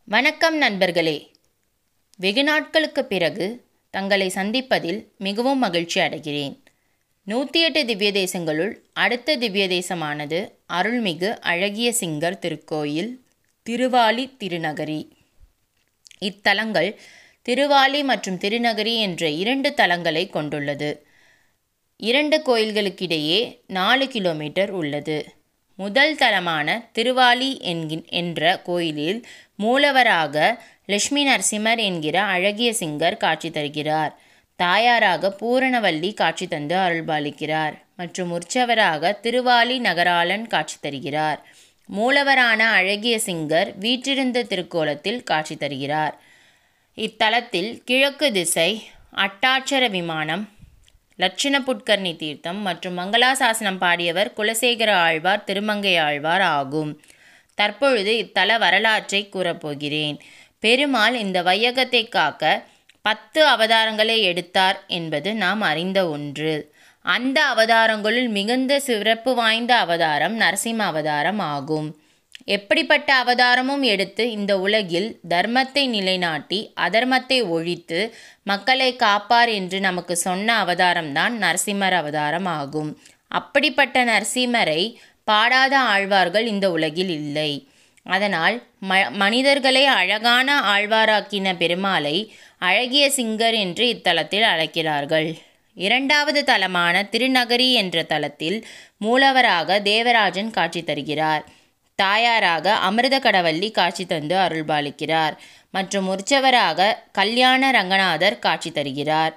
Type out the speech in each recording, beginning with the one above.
வணக்கம் நண்பர்களே வெகு நாட்களுக்குப் பிறகு தங்களை சந்திப்பதில் மிகவும் மகிழ்ச்சி அடைகிறேன் நூற்றி எட்டு திவ்ய தேசங்களுள் அடுத்த திவ்ய தேசமானது அருள்மிகு அழகிய சிங்கர் திருக்கோயில் திருவாலி திருநகரி இத்தலங்கள் திருவாலி மற்றும் திருநகரி என்ற இரண்டு தலங்களை கொண்டுள்ளது இரண்டு கோயில்களுக்கிடையே நாலு கிலோமீட்டர் உள்ளது முதல் தலமான திருவாலி என்கின் என்ற கோயிலில் மூலவராக லட்சுமி நரசிம்மர் என்கிற அழகிய சிங்கர் காட்சி தருகிறார் தாயாராக பூரணவல்லி காட்சி தந்து அருள்பாலிக்கிறார் மற்றும் உற்சவராக திருவாலி நகராளன் காட்சி தருகிறார் மூலவரான அழகிய சிங்கர் வீற்றிருந்த திருக்கோலத்தில் காட்சி தருகிறார் இத்தலத்தில் கிழக்கு திசை அட்டாட்சர விமானம் லட்சண புட்கர்ணி தீர்த்தம் மற்றும் மங்களாசாசனம் பாடியவர் குலசேகர ஆழ்வார் திருமங்கை ஆழ்வார் ஆகும் தற்பொழுது இத்தல வரலாற்றை கூறப்போகிறேன் பெருமாள் இந்த வையகத்தை காக்க பத்து அவதாரங்களை எடுத்தார் என்பது நாம் அறிந்த ஒன்று அந்த அவதாரங்களுள் மிகுந்த சிறப்பு வாய்ந்த அவதாரம் நரசிம்ம அவதாரம் ஆகும் எப்படிப்பட்ட அவதாரமும் எடுத்து இந்த உலகில் தர்மத்தை நிலைநாட்டி அதர்மத்தை ஒழித்து மக்களை காப்பார் என்று நமக்கு சொன்ன அவதாரம்தான் நரசிம்மர் அவதாரம் ஆகும் அப்படிப்பட்ட நரசிம்மரை பாடாத ஆழ்வார்கள் இந்த உலகில் இல்லை அதனால் ம மனிதர்களை அழகான ஆழ்வாராக்கின பெருமாளை அழகிய சிங்கர் என்று இத்தலத்தில் அழைக்கிறார்கள் இரண்டாவது தலமான திருநகரி என்ற தலத்தில் மூலவராக தேவராஜன் காட்சி தருகிறார் தாயாராக அமிர்த கடவல்லி காட்சி தந்து அருள்பாலிக்கிறார் மற்றும் உற்சவராக கல்யாண ரங்கநாதர் காட்சி தருகிறார்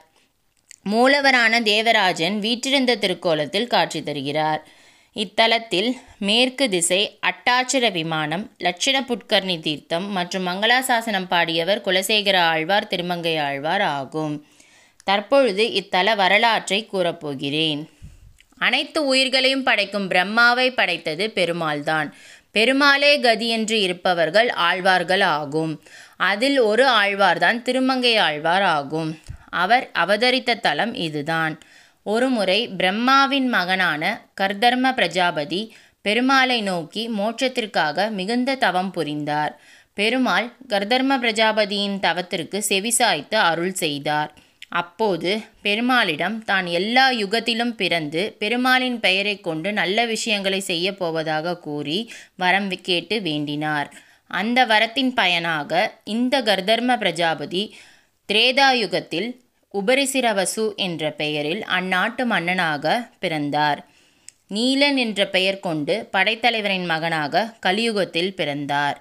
மூலவரான தேவராஜன் வீற்றிருந்த திருக்கோலத்தில் காட்சி தருகிறார் இத்தலத்தில் மேற்கு திசை அட்டாட்சர விமானம் லட்சண புட்கர்ணி தீர்த்தம் மற்றும் மங்களாசாசனம் பாடியவர் குலசேகர ஆழ்வார் திருமங்கை ஆழ்வார் ஆகும் தற்பொழுது இத்தல வரலாற்றை கூறப்போகிறேன் அனைத்து உயிர்களையும் படைக்கும் பிரம்மாவை படைத்தது பெருமாள்தான் பெருமாளே கதி என்று இருப்பவர்கள் ஆழ்வார்கள் ஆகும் அதில் ஒரு ஆழ்வார்தான் திருமங்கை ஆழ்வார் ஆகும் அவர் அவதரித்த தலம் இதுதான் ஒருமுறை பிரம்மாவின் மகனான கர்தர்ம பிரஜாபதி பெருமாளை நோக்கி மோட்சத்திற்காக மிகுந்த தவம் புரிந்தார் பெருமாள் கர்தர்ம பிரஜாபதியின் தவத்திற்கு செவிசாய்த்து அருள் செய்தார் அப்போது பெருமாளிடம் தான் எல்லா யுகத்திலும் பிறந்து பெருமாளின் பெயரை கொண்டு நல்ல விஷயங்களை செய்ய போவதாக கூறி வரம் கேட்டு வேண்டினார் அந்த வரத்தின் பயனாக இந்த கர்தர்ம பிரஜாபதி திரேதாயுகத்தில் உபரிசிரவசு என்ற பெயரில் அந்நாட்டு மன்னனாக பிறந்தார் நீலன் என்ற பெயர் கொண்டு படைத்தலைவரின் மகனாக கலியுகத்தில் பிறந்தார்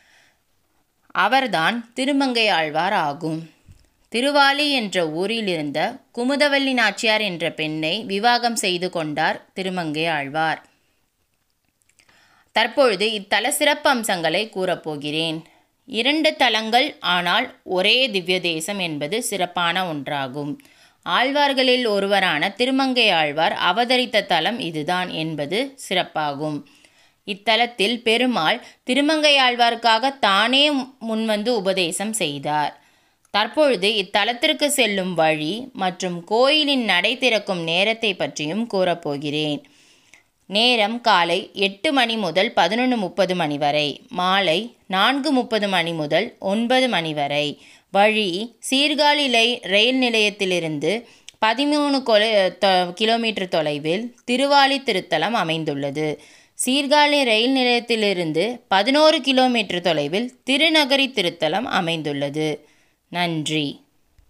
அவர்தான் திருமங்கை ஆழ்வார் ஆகும் திருவாலி என்ற ஊரில் இருந்த குமுதவல்லி நாச்சியார் என்ற பெண்ணை விவாகம் செய்து கொண்டார் திருமங்கை ஆழ்வார் தற்பொழுது இத்தல சிறப்பு அம்சங்களை கூறப்போகிறேன் இரண்டு தலங்கள் ஆனால் ஒரே திவ்ய தேசம் என்பது சிறப்பான ஒன்றாகும் ஆழ்வார்களில் ஒருவரான திருமங்கை ஆழ்வார் அவதரித்த தலம் இதுதான் என்பது சிறப்பாகும் இத்தலத்தில் பெருமாள் திருமங்கை ஆழ்வாருக்காக தானே முன்வந்து உபதேசம் செய்தார் தற்பொழுது இத்தலத்திற்கு செல்லும் வழி மற்றும் கோயிலின் நடை திறக்கும் நேரத்தை பற்றியும் கூறப்போகிறேன் நேரம் காலை எட்டு மணி முதல் பதினொன்று முப்பது மணி வரை மாலை நான்கு முப்பது மணி முதல் ஒன்பது மணி வரை வழி சீர்காழி ரயில் நிலையத்திலிருந்து பதிமூணு கொலை கிலோமீட்டர் தொலைவில் திருவாலி திருத்தலம் அமைந்துள்ளது சீர்காழி ரயில் நிலையத்திலிருந்து பதினோரு கிலோமீட்டர் தொலைவில் திருநகரி திருத்தலம் அமைந்துள்ளது நன்றி